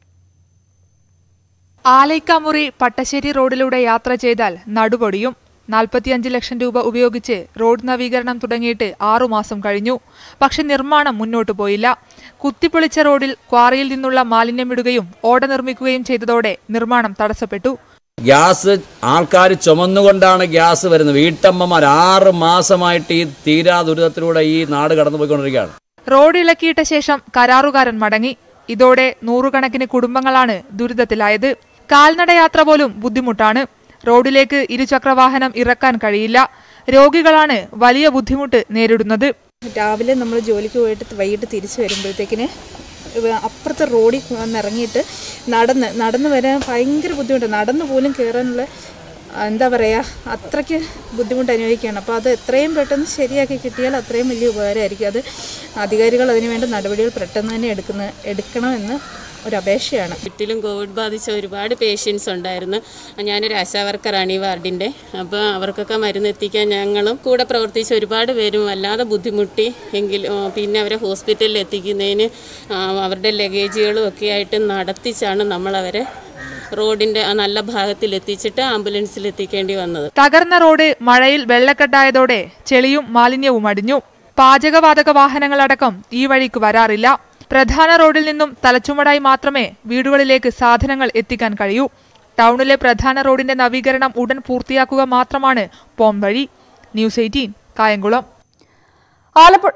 ആലൈക്കാമുറി പട്ടശ്ശേരി റോഡിലൂടെ യാത്ര ചെയ്താൽ നടുപൊടിയും നാൽപ്പത്തിയഞ്ച് ലക്ഷം രൂപ ഉപയോഗിച്ച് റോഡ് നവീകരണം തുടങ്ങിയിട്ട് ആറുമാസം കഴിഞ്ഞു പക്ഷെ നിർമ്മാണം മുന്നോട്ടു പോയില്ല കുത്തിപ്പൊളിച്ച റോഡിൽ ക്വാറിയിൽ നിന്നുള്ള മാലിന്യമിടുകയും ഓട നിർമ്മിക്കുകയും ചെയ്തതോടെ നിർമ്മാണം തടസ്സപ്പെട്ടു ഗ്യാസ് ആൾക്കാർ ചുമന്നുകൊണ്ടാണ് ഗ്യാസ് വരുന്നത് വീട്ടമ്മമാർ ആറ് മാസമായിട്ട് ഈ തീരാ ദുരിതത്തിലൂടെ ഈ നാട് കടന്നുപോയിക്കൊണ്ടിരിക്കുകയാണ് റോഡ് ഇളക്കിയിട്ട ശേഷം കരാറുകാരൻ മടങ്ങി ഇതോടെ നൂറുകണക്കിന് കുടുംബങ്ങളാണ് ദുരിതത്തിലായത് കാൽനടയാത്ര പോലും ബുദ്ധിമുട്ടാണ് റോഡിലേക്ക് ഇരുചക്രവാഹനം ഇറക്കാൻ കഴിയില്ല രോഗികളാണ് വലിയ ബുദ്ധിമുട്ട് നേരിടുന്നത് രാവിലെ നമ്മൾ ജോലിക്ക് പോയിട്ട് വൈകിട്ട് തിരിച്ചു വരുമ്പോഴത്തേക്കിന് ഇവ- അപ്പുറത്തെ റോഡിൽ വന്നിറങ്ങിയിട്ട് നടന്ന് നടന്ന് വരാൻ ഭയങ്കര ബുദ്ധിമുട്ട് നടന്നു പോലും കയറാനുള്ള ആ, എന്താ പറയുക അത്രയ്ക്ക് ബുദ്ധിമുട്ട് അനുഭവിക്കുകയാണ് അപ്പോൾ അത് എത്രയും പെട്ടെന്ന് ശരിയാക്കി കിട്ടിയാൽ അത്രയും വലിയ ഉപകാരമായിരിക്കും അത് അധികാരികൾ അതിനുവേണ്ട നടപടികൾ പെട്ടെന്ന് തന്നെ എടുക്കുന്ന എടുക്കണമെന്ന് ഒരു അപേക്ഷയാണ് ചുറ്റിലും കോവിഡ് ബാധിച്ച ഒരുപാട് പേഷ്യൻസ് ഉണ്ടായിരുന്നു ഞാനൊരു ആശാ വർക്കറാണ് ഈ വാർഡിൻ്റെ അപ്പോൾ അവർക്കൊക്കെ മരുന്ന് എത്തിക്കാൻ ഞങ്ങളും കൂടെ പ്രവർത്തിച്ച ഒരുപാട് പേരും വല്ലാതെ ബുദ്ധിമുട്ടി എങ്കിലും ആ, പിന്നെ അവരെ ഹോസ്പിറ്റലിൽ എത്തിക്കുന്നതിന് ആ, അവരുടെ ലഗേജുകളും ഒക്കെ ആയിട്ട് നടത്തിച്ചാണ് നമ്മളവരെ റോഡിൻ്റെ ആ നല്ല ഭാഗത്തിൽ എത്തിച്ചിട്ട് ആംബുലൻസിൽ എത്തിക്കേണ്ടി വന്നത് തകർന്ന റോഡ് മഴയിൽ വെള്ളക്കെട്ടായതോടെ ചെളിയും മാലിന്യവും അടിഞ്ഞു പാചകവാതക വാഹനങ്ങളടക്കം ഈ വഴിക്ക് വരാറില്ല പ്രധാന റോഡിൽ നിന്നും തലച്ചുമടായി മാത്രമേ വീടുകളിലേക്ക് സാധനങ്ങൾ എത്തിക്കാൻ കഴിയൂ ടൗണിലെ പ്രധാന റോഡിന്റെ നവീകരണം ഉടൻ പൂർത്തിയാക്കുക മാത്രമാണ് പോം വഴി ന്യൂസ് എയ്റ്റീൻ കായംകുളം ആലപ്പുഴ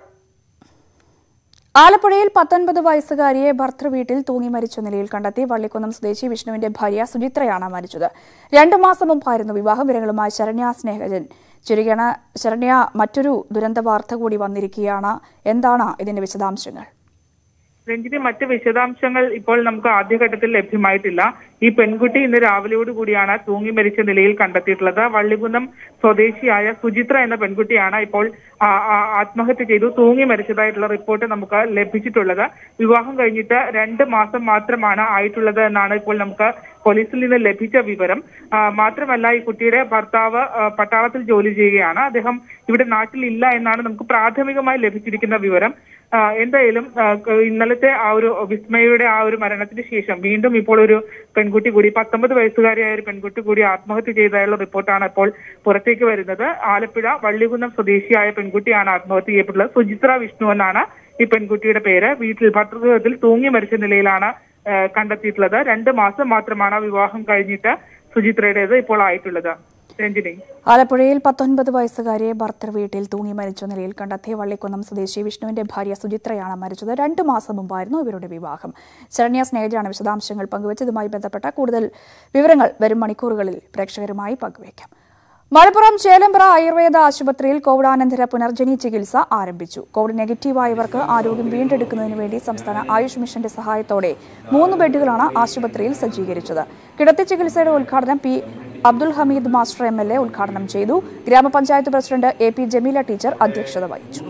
ആലപ്പുഴയിൽ പത്തൊൻപത് വയസ്സുകാരിയെ ഭർത്തൃ വീട്ടിൽ തൂങ്ങി മരിച്ച നിലയിൽ കണ്ടെത്തി വള്ളിക്കുന്നം സ്വദേശി വിഷ്ണുവിന്റെ ഭാര്യ സുചിത്രയാണ് മരിച്ചത് രണ്ടു മാസം മുമ്പായിരുന്നു വിവാഹ വിവരങ്ങളുമായി ശരണ്യ സ്നേഹജൻ ചുരുകണ ശരണ്യ മറ്റൊരു ദുരന്ത വാർത്ത കൂടി വന്നിരിക്കുകയാണ് എന്താണ് ഇതിന്റെ വിശദാംശങ്ങൾ രഞ്ജിനി മറ്റ് വിശദാംശങ്ങൾ ഇപ്പോൾ നമുക്ക് ആദ്യഘട്ടത്തിൽ ലഭ്യമായിട്ടില്ല ഈ പെൺകുട്ടി ഇന്ന് രാവിലെയോട് കൂടിയാണ് തൂങ്ങി മരിച്ച നിലയിൽ കണ്ടെത്തിയിട്ടുള്ളത് വള്ളികുന്നം സ്വദേശിയായ സുചിത്ര എന്ന പെൺകുട്ടിയാണ് ഇപ്പോൾ ആ, ആ, ആത്മഹത്യ ചെയ്തു തൂങ്ങി മരിച്ചതായിട്ടുള്ള റിപ്പോർട്ട് നമുക്ക് ലഭിച്ചിട്ടുള്ളത് വിവാഹം കഴിഞ്ഞിട്ട് രണ്ട് മാസം മാത്രമാണ് ആയിട്ടുള്ളത് എന്നാണ് ഇപ്പോൾ നമുക്ക് പോലീസിൽ നിന്ന് ലഭിച്ച വിവരം ആ, മാത്രമല്ല ഈ കുട്ടിയുടെ ഭർത്താവ് ആ, പട്ടാളത്തിൽ ജോലി ചെയ്യുകയാണ് അദ്ദേഹം ഇവിടെ നാട്ടിലില്ല എന്നാണ് നമുക്ക് പ്രാഥമികമായി ലഭിച്ചിരിക്കുന്ന വിവരം ആ, എന്തായാലും ആ, ക- ഇന്നലത്തെ ആ ഒരു വിസ്മയയുടെ ആ ഒരു മരണത്തിന് ശേഷം വീണ്ടും ഇപ്പോൾ ഒരു പെൺകുട്ടി കൂടി പത്തൊമ്പത് വയസ്സുകാരിയായ ഒരു പെൺകുട്ടി കൂടി ആത്മഹത്യ ചെയ്തതായുള്ള റിപ്പോർട്ടാണ് ഇപ്പോൾ പുറത്തേക്ക് വരുന്നത് ആലപ്പുഴ വള്ളികുന്നം സ്വദേശിയായ പെൺകുട്ടിയാണ് ആത്മഹത്യ ചെയ്യപ്പെട്ടുള്ളത് സുചിത്ര വിഷ്ണു എന്നാണ് ഈ പെൺകുട്ടിയുടെ പേര് വീട്ടിൽ ഭർത്തൃഗൃഹത്തിൽ തൂങ്ങി മരിച്ച നിലയിലാണ് ആ, കണ്ടെത്തിയിട്ടുള്ളത് രണ്ട് മാസം മാത്രമാണ് വിവാഹം കഴിഞ്ഞിട്ട് സുചിത്രയുടേത് ഇപ്പോൾ ആയിട്ടുള്ളത് രഞ്ജിനി ആലപ്പുഴയിൽ പത്തൊൻപത് വയസ്സുകാരിയെ ഭർത്തൃ വീട്ടിൽ തൂങ്ങി മരിച്ച നിലയിൽ കണ്ടെത്തിയ വള്ളിക്കുന്നം സ്വദേശി വിഷ്ണുവിന്റെ ഭാര്യ സുചിത്രയാണ് മരിച്ചത് രണ്ടു മാസം മുമ്പായിരുന്നു ഇവരുടെ വിവാഹം ശരണ്യ സ്നേഹജാണ് വിശദാംശങ്ങൾ പങ്കുവച്ചതുമായി ബന്ധപ്പെട്ട കൂടുതൽ വിവരങ്ങൾ വരും മണിക്കൂറുകളിൽ പ്രേക്ഷകരുമായി പങ്കുവയ്ക്കാം മലപ്പുറം ചേലമ്പ്ര ആയുർവേദ ആശുപത്രിയിൽ കോവിഡാനന്തര പുനർജനി ചികിത്സ ആരംഭിച്ചു കോവിഡ് നെഗറ്റീവായവർക്ക് ആരോഗ്യം വീണ്ടെടുക്കുന്നതിന് വേണ്ടി സംസ്ഥാന ആയുഷ് മിഷന്റെ സഹായത്തോടെ മൂന്ന് ബെഡുകളാണ് ആശുപത്രിയിൽ സജ്ജീകരിച്ചത് കിടത്തി ചികിത്സയുടെ ഉദ്ഘാടനം P Abdul Hameed master M L A ഉദ്ഘാടനം ചെയ്തു ഗ്രാമപഞ്ചായത്ത് president A P Jameela teacher അധ്യക്ഷത വഹിച്ചു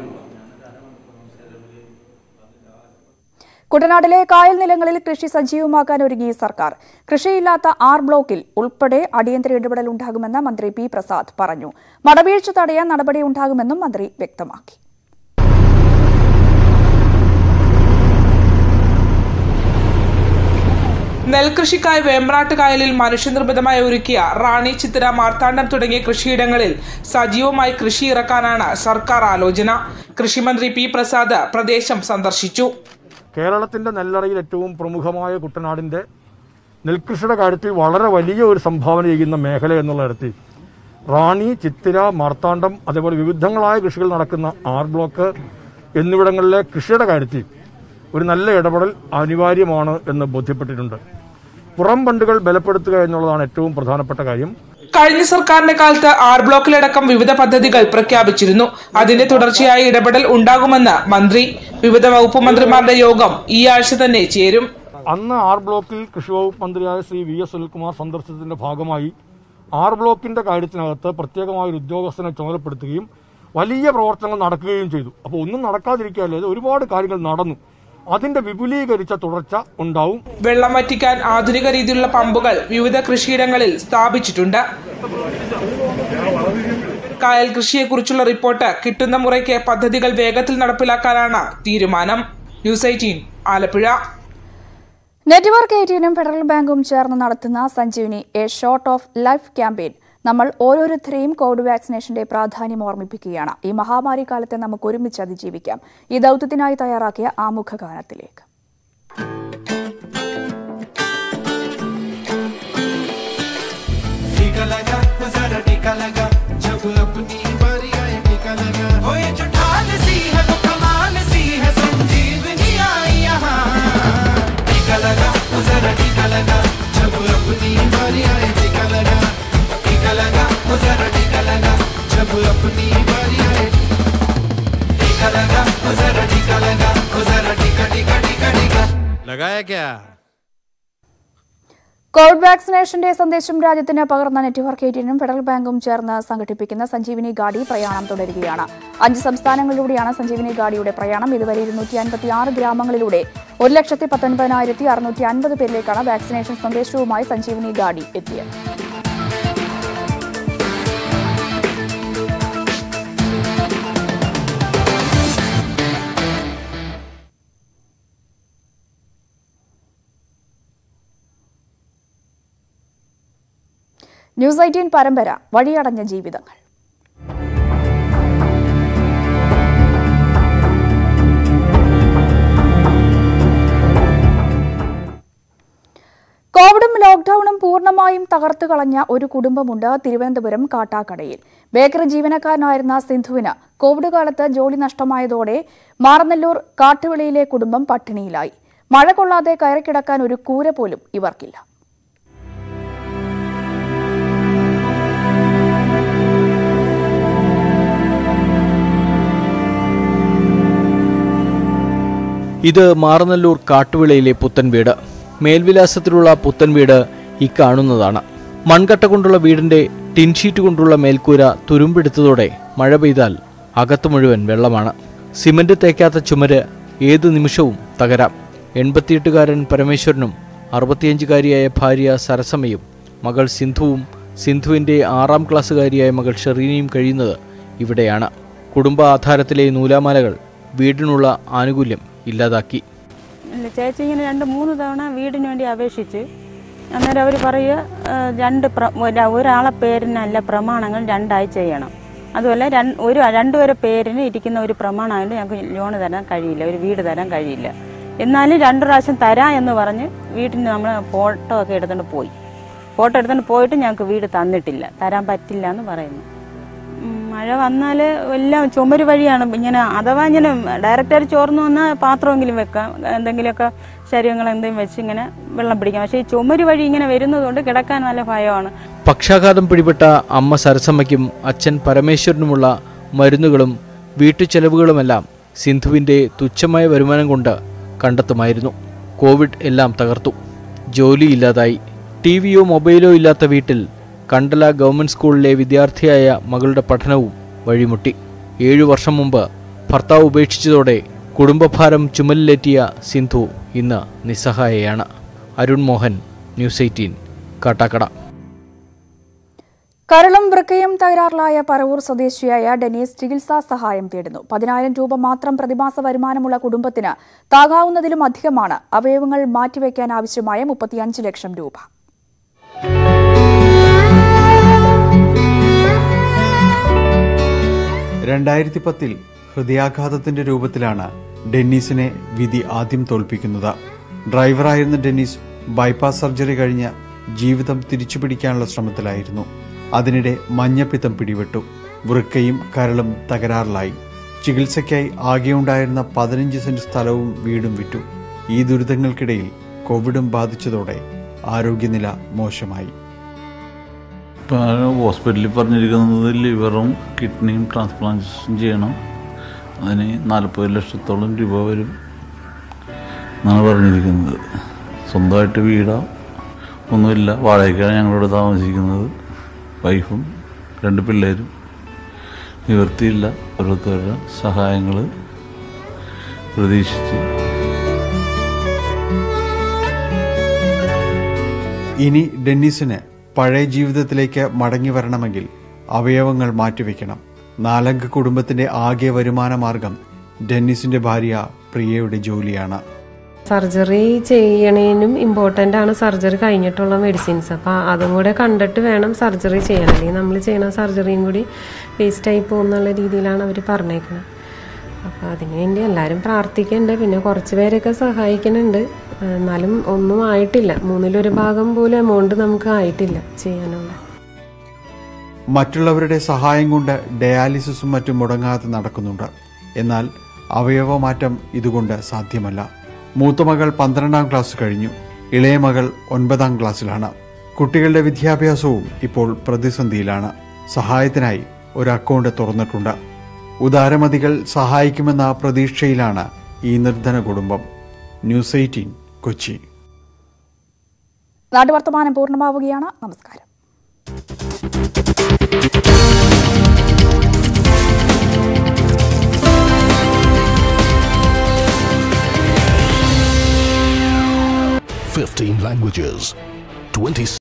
കുട്ടനാട്ടിലെ കായൽ നിലങ്ങളിൽ കൃഷി സജീവമാക്കാൻ ഒരുങ്ങി സർക്കാർ കൃഷിയില്ലാത്ത ആർ ബ്ലോക്കിൽ ഉൾപ്പെടെ അടിയന്തര ഇടപെടൽ ഉണ്ടാകുമെന്ന് മന്ത്രി പി പ്രസാദ് പറഞ്ഞു മടവീഴ്ച തടയാൻ നടപടി ഉണ്ടാകുമെന്നും മന്ത്രി വ്യക്തമാക്കി നെൽകൃഷിക്കായി വേമ്പ്രാട്ട് കായലിൽ മനുഷ്യനിർമ്മിതമായി ഒരുക്കിയ റാണി ചിത്തിര മാർത്താണ്ഡം തുടങ്ങിയ കൃഷിയിടങ്ങളിൽ സജീവമായി കൃഷി ഇറക്കാനാണ് സർക്കാർ ആലോചന കൃഷിമന്ത്രി പി പ്രസാദ് പ്രദേശം സന്ദർശിച്ചു കേരളത്തിൻ്റെ നെല്ലറയിൽ ഏറ്റവും പ്രമുഖമായ കുട്ടനാടിൻ്റെ നെൽകൃഷിയുടെ കാര്യത്തിൽ വളരെ വലിയ ഒരു സംഭാവന ചെയ്യുന്ന മേഖല എന്നുള്ള തരത്തിൽ റാണി ചിത്തിര മാർത്താണ്ഡം അതേപോലെ വിവിധങ്ങളായ കൃഷികൾ നടക്കുന്ന ആർ ബ്ലോക്ക് എന്നിവിടങ്ങളിലെ കൃഷിയുടെ കാര്യത്തിൽ ഒരു നല്ല ഇടപെടൽ അനിവാര്യമാണ് എന്ന് ബോധ്യപ്പെട്ടിട്ടുണ്ട് പുറം ബണ്ടുകൾ ബലപ്പെടുത്തുക എന്നുള്ളതാണ് ഏറ്റവും പ്രധാനപ്പെട്ട കാര്യം കഴിഞ്ഞ സർക്കാരിന്റെ കാലത്ത് ആർ ബ്ലോക്കിലടക്കം വിവിധ പദ്ധതികൾ പ്രഖ്യാപിച്ചിരുന്നു അതിന്റെ തുടർച്ചയായ ഇടപെടൽ ഉണ്ടാകുമെന്ന് മന്ത്രി വിവിധ വകുപ്പ് മന്ത്രിമാരുടെ യോഗം ഈ ആഴ്ച തന്നെ ചേരും അന്ന് ആർ ബ്ലോക്കിൽ കൃഷി വകുപ്പ് മന്ത്രിയായ ശ്രീ വി എസ് സുനിൽകുമാർ സന്ദർശനത്തിന്റെ ഭാഗമായി ആർ ബ്ലോക്കിന്റെ കാര്യത്തിനകത്ത് പ്രത്യേകമായ ഒരു ഉദ്യോഗസ്ഥനെ ചുമതലപ്പെടുത്തുകയും വലിയ പ്രവർത്തനങ്ങൾ നടക്കുകയും ചെയ്തു അപ്പോൾ ഒന്നും നടക്കാതിരിക്കുകയല്ലേ ഇത് ഒരുപാട് കാര്യങ്ങൾ നടന്നു അതിന്റെ വിപുലീകരിച്ച തുടർച്ച ഉണ്ടാവും വെള്ളം വറ്റിക്കാൻ ആധുനിക രീതിയിലുള്ള പമ്പുകൾ വിവിധ കൃഷിയിടങ്ങളിൽ സ്ഥാപിച്ചിട്ടുണ്ട് കായൽ കൃഷിയെക്കുറിച്ചുള്ള റിപ്പോർട്ട് കിട്ടുന്ന മുറയ്ക്ക് പദ്ധതികൾ വേഗത്തിൽ നടപ്പിലാക്കാനാണ് തീരുമാനം ന്യൂസ് എയ്റ്റീൻ ആലപ്പുഴ നെറ്റ്വർക്ക് എയ്റ്റീനും ഫെഡറൽ ബാങ്കും ചേർന്ന് നടത്തുന്ന Sanjeevani a shot of life campaign നമ്മൾ ഓരോരുത്തരെയും കോവിഡ് വാക്സിനേഷന്റെ പ്രാധാന്യം ഓർമ്മിപ്പിക്കുകയാണ് ഈ മഹാമാരി കാലത്തെ നമുക്ക് ഒരുമിച്ച് അതിജീവിക്കാം ഈ ദൌത്യത്തിനായി തയ്യാറാക്കിയ ആമുഖ ഗാനത്തിലേക്ക് टीका लगा तो जरा टीका लगा जब अपनी बारी आए टीका लगा हो ये जो ढाल सी है वो कमाल सी है संजीवनी आई यहाँ टीका लगा तो जरा टीका लगा जब अपनी बारी आए टीका लगा टीका लगा तो जरा टीका लगा जब अपनी बारी आए टीका लगा तो जरा टीका लगा तो जरा टीका टीका टीका टीका लगाया क्या കോവിഡ് വാക്സിനേഷന്റെ സന്ദേശം രാജ്യത്തിന് പകർന്ന നെറ്റ്വർക്ക് എയ്റ്റീനും ഫെഡറൽ ബാങ്കും ചേർന്ന് സംഘടിപ്പിക്കുന്ന സഞ്ജീവനി ഗാഡി പ്രയാണം തുടരുകയാണ് അഞ്ച് സംസ്ഥാനങ്ങളിലൂടെയാണ് സഞ്ജീവനി ഗാഡിയുടെ പ്രയാണം ഇതുവരെ ഇരുന്നൂറ്റി അൻപത്തി ആറ് ഗ്രാമങ്ങളിലൂടെ ഒരു ലക്ഷത്തി പത്തൊൻപതിനായിരത്തി അറുന്നൂറ്റി അൻപത് പേരിലേക്കാണ് വാക്സിനേഷൻ സന്ദേശവുമായി സഞ്ജീവനി ഗാഡി എത്തിയത് ന്യൂസ് എയ്റ്റീൻ പരമ്പര വഴിയടഞ്ഞ ജീവിതങ്ങൾ കോവിഡും ലോക്ഡൌണും പൂർണ്ണമായും തകർത്തു കളഞ്ഞ ഒരു കുടുംബമുണ്ട് തിരുവനന്തപുരം കാട്ടാക്കടയിൽ ബേക്കറി ജീവനക്കാരനായിരുന്ന സിന്ധുവിന് കോവിഡ് കാലത്ത് ജോലി നഷ്ടമായതോടെ മാറനല്ലൂർ കാട്ടുവിളിയിലെ കുടുംബം പട്ടിണിയിലായി മഴ കൊള്ളാതെ കയറിക്കിടക്കാൻ ഒരു കൂര പോലും ഇവർക്കില്ല ഇത് മാറനല്ലൂർ കാട്ടുവിളയിലെ പുത്തൻ വീട് മേൽവിലാസത്തിലുള്ള പുത്തൻ വീട് ഈ കാണുന്നതാണ് മൺകട്ട കൊണ്ടുള്ള വീടിന്റെ ടിൻഷീറ്റ് കൊണ്ടുള്ള മേൽക്കൂര തുരുമ്പെടുത്തതോടെ മഴ പെയ്താൽ അകത്ത് മുഴുവൻ വെള്ളമാണ് സിമന്റ് തേക്കാത്ത ചുമര് ഏതു നിമിഷവും തകരാം എൺപത്തിയെട്ടുകാരൻ പരമേശ്വരനും അറുപത്തിയഞ്ചുകാരിയായ ഭാര്യ സരസമ്മയും മകൾ സിന്ധുവും സിന്ധുവിൻ്റെ ആറാം ക്ലാസ്സുകാരിയായ മകൾ ഷെറീനയും കഴിയുന്നത് ഇവിടെയാണ് കുടുംബ ആധാരത്തിലെ നൂലാമാലകൾ വീടിനുള്ള ആനുകൂല്യം ഇല്ലാതാക്കി ഇല്ല, ചേച്ചി ഇങ്ങനെ രണ്ട് മൂന്ന് തവണ വീടിന് വേണ്ടി അപേക്ഷിച്ച് അന്നേരം അവർ പറയുക ആ, രണ്ട് പ്ര ഒര- ഒരാളെ പേരിനല്ല പ്രമാണങ്ങൾ രണ്ടായി ചെയ്യണം അതുപോലെ രണ്ട് ഒരു രണ്ടുപേരെ പേരിന് ഇരിക്കുന്ന ഒരു പ്രമാണമായിട്ട് ഞങ്ങൾക്ക് ലോണ് തരാൻ കഴിയില്ല ഒരു വീട് തരാൻ കഴിയില്ല എന്നാലും രണ്ട് പ്രാവശ്യം തരാം എന്ന് പറഞ്ഞ് വീട്ടിന് നമ്മൾ ഫോട്ടോ ഒക്കെ എടുത്തുകൊണ്ട് പോയി ഫോട്ടോ എടുത്തുകൊണ്ട് പോയിട്ട് ഞങ്ങൾക്ക് വീട് തന്നിട്ടില്ല തരാൻ പറ്റില്ല എന്ന് പറയുന്നു ഉം, മഴ മഴ വന്നാൽ എല്ലാം ചുമര് വഴിയാണ് ഇങ്ങനെ അഥവാ ഇങ്ങനെ ഡയറക്റ്റായിട്ട് ചോർന്നു വന്നാൽ പാത്രമെങ്കിലും വെക്കാം എന്തെങ്കിലുമൊക്കെ ശരീരങ്ങൾ എന്തെങ്കിലും വെച്ച് ഇങ്ങനെ വെള്ളം പിടിക്കാം പക്ഷേ ഈ ചുമര് വഴി ഇങ്ങനെ വരുന്നതുകൊണ്ട് കിടക്കാൻ നല്ല ഭയമാണ് പക്ഷാഘാതം പിടിപെട്ട അമ്മ സരസമ്മയ്ക്കും അച്ഛൻ പരമേശ്വരനുമുള്ള മരുന്നുകളും വീട്ടുചെലവുകളുമെല്ലാം സിന്ധുവിൻ്റെ തുച്ഛമായ വരുമാനം കൊണ്ട് കണ്ടെത്തുമായിരുന്നു കോവിഡ് എല്ലാം തകർത്തു ജോലിയില്ലാതായി ടി വിയോ മൊബൈലോ ഇല്ലാത്ത വീട്ടിൽ കണ്ടല ഗവൺമെൻറ് സ്കൂളിലെ വിദ്യാർത്ഥിയായ മകളുടെ പഠനവും വഴിമുട്ടി ഏഴു വർഷം മുമ്പ് ഭർത്താവ് ഉപേക്ഷിച്ചതോടെ കുടുംബഭാരം ചുമലിലേറ്റിയ സിന്ധു ഇന്ന് നിസ്സഹായയാണ് അരുൺ മോഹൻ ന്യൂസ് എയ്റ്റീൻ കാട്ടാക്കട കരളും വൃക്കയും തകരാറിലായ പറവൂർ സ്വദേശിയായ ഡെനീസ് ചികിത്സാ സഹായം തേടുന്നു പതിനായിരം രൂപ മാത്രം പ്രതിമാസ വരുമാനമുള്ള കുടുംബത്തിന് താങ്ങാവുന്നതിലും അധികമാണ് അവയവങ്ങൾ മാറ്റിവെക്കാൻ ആവശ്യമായ മുപ്പത്തിയഞ്ച് ലക്ഷം രൂപ രണ്ടായിരത്തി പത്തിൽ ഹൃദയാഘാതത്തിന്റെ രൂപത്തിലാണ് ഡെന്നീസിനെ വിധി ആദ്യം തോൽപ്പിക്കുന്നത് ഡ്രൈവറായിരുന്ന ഡെന്നീസ് ബൈപ്പാസ് സർജറി കഴിഞ്ഞ് ജീവിതം തിരിച്ചുപിടിക്കാനുള്ള ശ്രമത്തിലായിരുന്നു അതിനിടെ മഞ്ഞപ്പിത്തം പിടിപെട്ടു വൃക്കയും കരളും തകരാറിലായി ചികിത്സയ്ക്കായി ആകെയുണ്ടായിരുന്ന പതിനഞ്ച് സെന്റ് സ്ഥലവും വീടും വിറ്റു ഈ ദുരിതങ്ങൾക്കിടയിൽ കോവിഡും ബാധിച്ചതോടെ ആരോഗ്യനില മോശമായി ഇപ്പോൾ ഹോസ്പിറ്റലിൽ പറഞ്ഞിരിക്കുന്നത് ലിവറും കിഡ്നിയും ട്രാൻസ്പ്ലാന്റേഷൻ ചെയ്യണം അതിന് നാൽപ്പത് ലക്ഷത്തോളം രൂപ വരും എന്നാണ് പറഞ്ഞിരിക്കുന്നത് സ്വന്തമായിട്ട് വീടോ ഒന്നുമില്ല വാടകയ്ക്കാണ് ഞങ്ങളിവിടെ താമസിക്കുന്നത് വൈഫും രണ്ട് പിള്ളേരും നിവൃത്തിയില്ല ഓരോരുത്തരുടെ സഹായങ്ങൾ പ്രതീക്ഷിച്ച് ഇനി ഡെന്നീസിന് പഴയ ജീവിതത്തിലേക്ക് മടങ്ങി വരണമെങ്കിൽ അവയവങ്ങൾ മാറ്റിവെക്കണം നാലംഗ കുടുംബത്തിന്റെ ആകെ വരുമാന മാർഗം ഡെന്നീസിന്റെ ഭാര്യ പ്രിയയുടെ ജോലിയാണ് സർജറി ചെയ്യണേനും ഇമ്പോർട്ടൻ്റ് ആണ് സർജറി കഴിഞ്ഞിട്ടുള്ള മെഡിസിൻസ് അപ്പോൾ അതും കൂടെ കണ്ടിട്ട് വേണം സർജറി ചെയ്യാൻ അല്ലെങ്കിൽ നമ്മൾ ചെയ്യണ സർജറിയും കൂടി വേസ്റ്റായി പോകുന്നുള്ള രീതിയിലാണ് അവർ പറഞ്ഞേക്കുന്നത് അപ്പോൾ അതിനുവേണ്ടി എല്ലാവരും പ്രാർത്ഥിക്കുന്നുണ്ട് പിന്നെ കുറച്ച് പേരൊക്കെ സഹായിക്കുന്നുണ്ട് എന്നാലും ഒന്നും ആയിട്ടില്ല മൂന്നിലൊരു ഭാഗം പോലും എമൗണ്ട് നമുക്ക് ആയിട്ടില്ല ചെയ്യാനുള്ള മറ്റുള്ളവരുടെ സഹായം കൊണ്ട് ഡയാലിസിസും മറ്റും മുടങ്ങാതെ നടക്കുന്നുണ്ട് എന്നാൽ അവയവമാറ്റം ഇതുകൊണ്ട് സാധ്യമല്ല മൂത്തമകൾ പന്ത്രണ്ടാം ക്ലാസ് കഴിഞ്ഞു ഇളയ മകൾ ഒൻപതാം ക്ലാസ്സിലാണ് കുട്ടികളുടെ വിദ്യാഭ്യാസവും ഇപ്പോൾ പ്രതിസന്ധിയിലാണ് സഹായത്തിനായി ഒരു അക്കൗണ്ട് തുറന്നിട്ടുണ്ട് ഉദാരമതികൾ സഹായിക്കുമെന്ന പ്രതീക്ഷയിലാണ് ഈ നിർധന കുടുംബം ന്യൂസ് എയ്റ്റീൻ കൊച്ചി നാട്ടുവർത്തമാനം പൂർണ്ണമാവുകയാണ് നമസ്കാരം Fifteen languages, twenty